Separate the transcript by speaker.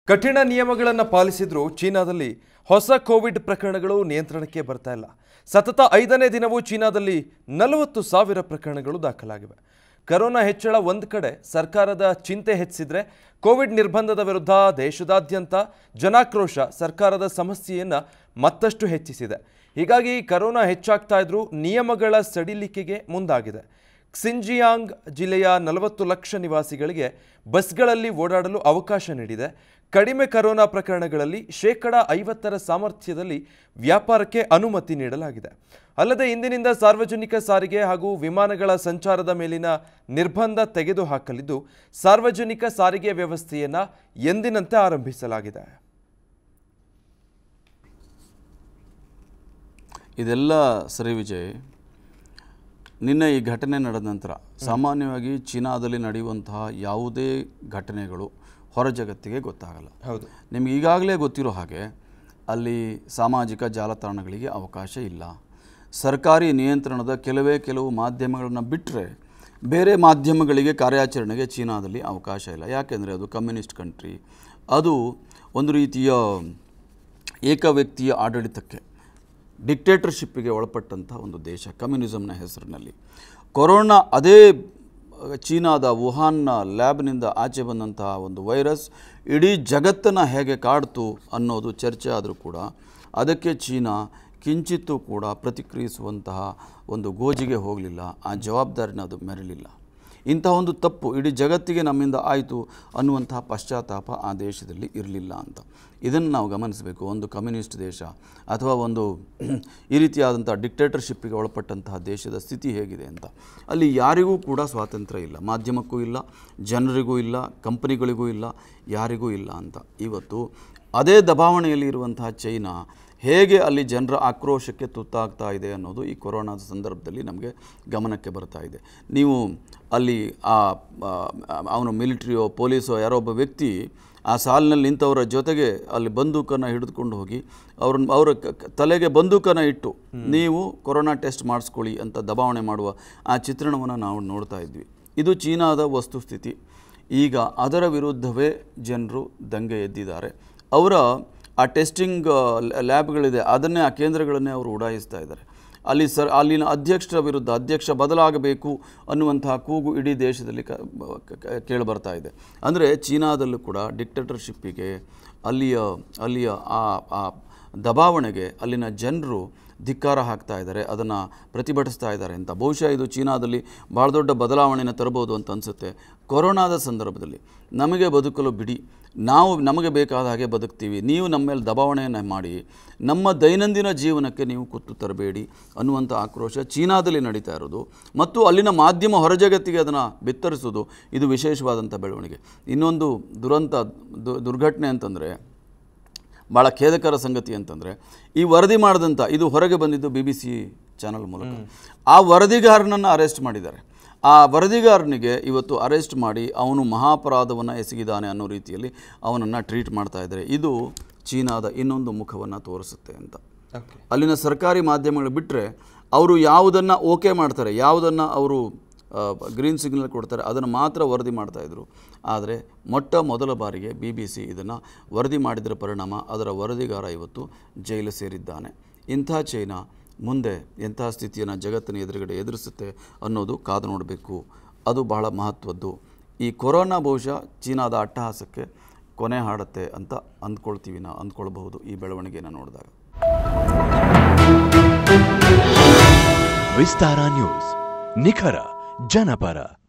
Speaker 1: ಕಠಿಣ ನಿಯಮಗಳನ್ನು ಪಾಲಿಸಿದ್ರೂ ಚೀನಾದಲ್ಲಿ ಹೊಸ ಕೋವಿಡ್ ಪ್ರಕರಣಗಳು ನಿಯಂತ್ರಣಕ್ಕೆ ಬರ್ತಾ ಇಲ್ಲ ಸತತ ಐದನೇ ದಿನವೂ ಚೀನಾದಲ್ಲಿ ನಲವತ್ತು ಸಾವಿರ ಪ್ರಕರಣಗಳು ದಾಖಲಾಗಿವೆ ಕರೋನಾ ಹೆಚ್ಚಳ ಒಂದು ಕಡೆ ಸರ್ಕಾರದ ಚಿಂತೆ ಹೆಚ್ಚಿಸಿದ್ರೆ ಕೋವಿಡ್ ನಿರ್ಬಂಧದ ವಿರುದ್ಧ ದೇಶದಾದ್ಯಂತ ಜನಾಕ್ರೋಶ ಸರ್ಕಾರದ ಸಮಸ್ಯೆಯನ್ನು ಮತ್ತಷ್ಟು ಹೆಚ್ಚಿಸಿದೆ ಹೀಗಾಗಿ ಕರೋನಾ ಹೆಚ್ಚಾಗ್ತಾ ಇದ್ರೂ ನಿಯಮಗಳ ಸಡಿಲಿಕೆಗೆ ಮುಂದಾಗಿದೆ ಕ್ಸಿಂಜಿಯಾಂಗ್ ಜಿಲ್ಲೆಯ ನಲವತ್ತು ಲಕ್ಷ ನಿವಾಸಿಗಳಿಗೆ ಬಸ್ಗಳಲ್ಲಿ ಓಡಾಡಲು ಅವಕಾಶ ನೀಡಿದೆ ಕಡಿಮೆ ಕರೋನಾ ಪ್ರಕರಣಗಳಲ್ಲಿ ಶೇಕಡ ಐವತ್ತರ ಸಾಮರ್ಥ್ಯದಲ್ಲಿ ವ್ಯಾಪಾರಕ್ಕೆ ಅನುಮತಿ ನೀಡಲಾಗಿದೆ ಅಲ್ಲದೆ ಇಂದಿನಿಂದ ಸಾರ್ವಜನಿಕ ಸಾರಿಗೆ ಹಾಗೂ ವಿಮಾನಗಳ ಸಂಚಾರದ ಮೇಲಿನ ನಿರ್ಬಂಧ ತೆಗೆದುಹಾಕಲಿದ್ದು ಸಾರ್ವಜನಿಕ ಸಾರಿಗೆ ವ್ಯವಸ್ಥೆಯನ್ನು ಎಂದಿನಂತೆ ಆರಂಭಿಸಲಾಗಿದೆ
Speaker 2: ಇದೆಲ್ಲ ಸರಿ ವಿಜಯ್ ನಿನ್ನೆ ಈ ಘಟನೆ ನಡೆದ ನಂತರ ಸಾಮಾನ್ಯವಾಗಿ ಚೀನಾದಲ್ಲಿ ನಡೆಯುವಂತಹ ಯಾವುದೇ ಘಟನೆಗಳು ಹೊರ ಜಗತ್ತಿಗೆ ಗೊತ್ತಾಗಲ್ಲ
Speaker 1: ಹೌದು
Speaker 2: ನಿಮ್ಗೆ ಈಗಾಗಲೇ ಗೊತ್ತಿರೋ ಹಾಗೆ ಅಲ್ಲಿ ಸಾಮಾಜಿಕ ಜಾಲತಾಣಗಳಿಗೆ ಅವಕಾಶ ಇಲ್ಲ ಸರ್ಕಾರಿ ನಿಯಂತ್ರಣದ ಕೆಲವೇ ಕೆಲವು ಮಾಧ್ಯಮಗಳನ್ನು ಬಿಟ್ಟರೆ ಬೇರೆ ಮಾಧ್ಯಮಗಳಿಗೆ ಕಾರ್ಯಾಚರಣೆಗೆ ಚೀನಾದಲ್ಲಿ ಅವಕಾಶ ಇಲ್ಲ ಯಾಕೆಂದರೆ ಅದು ಕಮ್ಯುನಿಸ್ಟ್ ಕಂಟ್ರಿ ಅದು ಒಂದು ರೀತಿಯ ಏಕವ್ಯಕ್ತಿಯ ಆಡಳಿತಕ್ಕೆ ಡಿಕ್ಟೇಟರ್ಶಿಪ್ಪಿಗೆ ಒಳಪಟ್ಟಂಥ ಒಂದು ದೇಶ ಕಮ್ಯುನಿಸಮ್ನ ಹೆಸರಿನಲ್ಲಿ ಕೊರೋನಾ ಅದೇ ಚೀನಾದ ವುಹಾನ್ನ ಲ್ಯಾಬ್ನಿಂದ ಆಚೆ ಬಂದಂತಹ ಒಂದು ವೈರಸ್ ಇಡೀ ಜಗತ್ತನ್ನು ಹೇಗೆ ಕಾಡ್ತು ಅನ್ನೋದು ಚರ್ಚೆ ಆದರೂ ಕೂಡ ಅದಕ್ಕೆ ಚೀನಾ ಕಿಂಚಿತ್ತೂ ಕೂಡ ಪ್ರತಿಕ್ರಿಯಿಸುವಂತಹ ಒಂದು ಗೋಜಿಗೆ ಹೋಗಲಿಲ್ಲ ಆ ಜವಾಬ್ದಾರಿನ ಅದು ಮೆರಲಿಲ್ಲ ಇಂತಹ ಒಂದು ತಪ್ಪು ಇಡೀ ಜಗತ್ತಿಗೆ ನಮ್ಮಿಂದ ಆಯಿತು ಅನ್ನುವಂತಹ ಪಶ್ಚಾತ್ತಾಪ ಆ ದೇಶದಲ್ಲಿ ಇರಲಿಲ್ಲ ಅಂತ ಇದನ್ನು ನಾವು ಗಮನಿಸಬೇಕು ಒಂದು ಕಮ್ಯುನಿಸ್ಟ್ ದೇಶ ಅಥವಾ ಒಂದು ಈ ರೀತಿಯಾದಂಥ ಡಿಕ್ಟೇಟರ್ಶಿಪ್ಪಿಗೆ ಒಳಪಟ್ಟಂತಹ ದೇಶದ ಸ್ಥಿತಿ ಹೇಗಿದೆ ಅಂತ ಅಲ್ಲಿ ಯಾರಿಗೂ ಕೂಡ ಸ್ವಾತಂತ್ರ್ಯ ಇಲ್ಲ ಮಾಧ್ಯಮಕ್ಕೂ ಇಲ್ಲ ಜನರಿಗೂ ಇಲ್ಲ ಕಂಪನಿಗಳಿಗೂ ಇಲ್ಲ ಯಾರಿಗೂ ಇಲ್ಲ ಅಂತ ಇವತ್ತು ಅದೇ ದಬಾವಣೆಯಲ್ಲಿ ಇರುವಂತಹ ಚೈನಾ ಹೇಗೆ ಅಲ್ಲಿ ಜನರ ಆಕ್ರೋಶಕ್ಕೆ ತುತ್ತಾಗ್ತಾ ಇದೆ ಅನ್ನೋದು ಈ ಕೊರೋನಾದ ಸಂದರ್ಭದಲ್ಲಿ ನಮಗೆ ಗಮನಕ್ಕೆ ಬರ್ತಾ ಇದೆ ನೀವು ಅಲ್ಲಿ ಆ ಅವನು ಮಿಲಿಟ್ರಿಯೋ ಪೊಲೀಸೋ ಯಾರೋ ಒಬ್ಬ ವ್ಯಕ್ತಿ ಆ ಸಾಲಿನಲ್ಲಿ ನಿಂತವರ ಜೊತೆಗೆ ಅಲ್ಲಿ ಬಂದೂಕನ್ನು ಹಿಡಿದುಕೊಂಡು ಹೋಗಿ ಅವ್ರನ್ನ ಅವರ ಕ- ಕ- ತಲೆಗೆ ಬಂದೂಕನ್ನು ಇಟ್ಟು ನೀವು ಕೊರೋನಾ ಟೆಸ್ಟ್ ಮಾಡಿಸ್ಕೊಳ್ಳಿ ಅಂತ ದಬಾವಣೆ ಮಾಡುವ ಆ ಚಿತ್ರಣವನ್ನು ನಾವು ನೋಡ್ತಾ ಇದ್ವಿ ಇದು ಚೀನಾದ ವಸ್ತುಸ್ಥಿತಿ ಈಗ ಅದರ ವಿರುದ್ಧವೇ ಜನರು ದಂಗೆ ಎದ್ದಿದ್ದಾರೆ ಅವರ ಆ ಟೆಸ್ಟಿಂಗ್ ಲ್ಯಾಬ್ಗಳಿದೆ ಅದನ್ನೇ ಆ ಕೇಂದ್ರಗಳನ್ನೇ ಅವರು ಉಡಾಯಿಸ್ತಾ ಇದ್ದಾರೆ ಅಲ್ಲಿ ಸರ್ ಅಲ್ಲಿನ ಅಧ್ಯಕ್ಷರ ವಿರುದ್ಧ ಅಧ್ಯಕ್ಷ ಬದಲಾಗಬೇಕು ಅನ್ನುವಂತಹ ಕೂಗು ಇಡೀ ದೇಶದಲ್ಲಿ ಕ ಕೇಳಿಬರ್ತಾ ಇದೆ ಅಂದರೆ ಚೀನಾದಲ್ಲೂ ಕೂಡ ಡಿಕ್ಟೇಟರ್ಶಿಪ್ಪಿಗೆ ಅಲ್ಲಿಯ ಅಲ್ಲಿಯ ಆ ಆ ದಬಾವಣೆಗೆ ಅಲ್ಲಿನ ಜನರು ಧಿಕ್ಕಾರ ಹಾಕ್ತಾ ಇದ್ದಾರೆ ಅದನ್ನು ಪ್ರತಿಭಟಿಸ್ತಾ ಇದ್ದಾರೆ ಅಂತ ಬಹುಶಃ ಇದು ಚೀನಾದಲ್ಲಿ ಭಾಳ ದೊಡ್ಡ ಬದಲಾವಣೆಯನ್ನು ತರಬಹುದು ಅಂತ ಅನಿಸುತ್ತೆ ಕೊರೋನಾದ ಸಂದರ್ಭದಲ್ಲಿ ನಮಗೆ ಬದುಕಲು ಬಿಡಿ ನಾವು ನಮಗೆ ಬೇಕಾದ ಹಾಗೆ ಬದುಕ್ತೀವಿ ನೀವು ನಮ್ಮ ಮೇಲೆ ದಬಾವಣೆಯನ್ನು ಮಾಡಿ ನಮ್ಮ ದೈನಂದಿನ ಜೀವನಕ್ಕೆ ನೀವು ಕುತ್ತು ತರಬೇಡಿ ಅನ್ನುವಂಥ ಆಕ್ರೋಶ ಚೀನಾದಲ್ಲಿ ನಡೀತಾ ಇರೋದು ಮತ್ತು ಅಲ್ಲಿನ ಮಾಧ್ಯಮ ಹೊರಜಗತ್ತಿಗೆ ಅದನ್ನು ಬಿತ್ತರಿಸೋದು ಇದು ವಿಶೇಷವಾದಂಥ ಬೆಳವಣಿಗೆ ಇನ್ನೊಂದು ದುರಂತ ದು- ದುರ್ಘಟನೆ ಅಂತಂದರೆ ಭಾಳ ಖೇದಕರ ಸಂಗತಿ ಅಂತಂದರೆ ಈ ವರದಿ ಮಾಡಿದಂಥ ಇದು ಹೊರಗೆ ಬಂದಿದ್ದು ಬಿ ಬಿ ಸಿ ಚಾನಲ್ ಮೂಲಕ ಆ ವರದಿಗಾರನನ್ನು ಅರೆಸ್ಟ್ ಮಾಡಿದ್ದಾರೆ ಆ ವರದಿಗಾರನಿಗೆ ಇವತ್ತು ಅರೆಸ್ಟ್ ಮಾಡಿ ಅವನು ಮಹಾಪರಾಧವನ್ನು ಎಸಗಿದ್ದಾನೆ ಅನ್ನೋ ರೀತಿಯಲ್ಲಿ ಅವನನ್ನು ಟ್ರೀಟ್ ಮಾಡ್ತಾ ಇದ್ದಾರೆ ಇದು ಚೀನಾದ ಇನ್ನೊಂದು ಮುಖವನ್ನು ತೋರಿಸುತ್ತೆ ಅಂತ
Speaker 1: ಓಕೆ
Speaker 2: ಅಲ್ಲಿನ ಸರ್ಕಾರಿ ಮಾಧ್ಯಮಗಳು ಬಿಟ್ಟರೆ ಅವರು ಯಾವುದನ್ನು ಓಕೆ ಮಾಡ್ತಾರೆ ಯಾವುದನ್ನು ಅವರು ಗ್ರೀನ್ ಸಿಗ್ನಲ್ ಕೊಡ್ತಾರೆ ಅದನ್ನು ಮಾತ್ರ ವರದಿ ಮಾಡ್ತಾಯಿದ್ರು ಆದರೆ ಮೊಟ್ಟ ಮೊದಲ ಬಾರಿಗೆ ಬಿ ಬಿ ಸಿ ಇದನ್ನು ವರದಿ ಮಾಡಿದರ ಪರಿಣಾಮ ಅದರ ವರದಿಗಾರ ಇವತ್ತು ಜೈಲು ಸೇರಿದ್ದಾನೆ ಇಂಥ ಚೈನಾ ಮುಂದೆ ಎಂಥ ಸ್ಥಿತಿಯನ್ನು ಜಗತ್ತಿನ ಎದುರುಗಡೆ ಎದುರಿಸುತ್ತೆ ಅನ್ನೋದು ಕಾದು ನೋಡಬೇಕು ಅದು ಬಹಳ ಮಹತ್ವದ್ದು ಈ ಕೊರೋನಾ ಬಹುಶಃ ಚೀನಾದ ಅಟ್ಟಹಾಸಕ್ಕೆ ಕೊನೆ ಹಾಡುತ್ತೆ ಅಂತ ಅಂದ್ಕೊಳ್ತೀವಿ ನಾವು ಅಂದ್ಕೊಳ್ಬಹುದು ಈ ಬೆಳವಣಿಗೆಯನ್ನು ನೋಡಿದಾಗ
Speaker 3: ವಿಸ್ತಾರ ನ್ಯೂಸ್ ನಿಖರ ಜನಪರ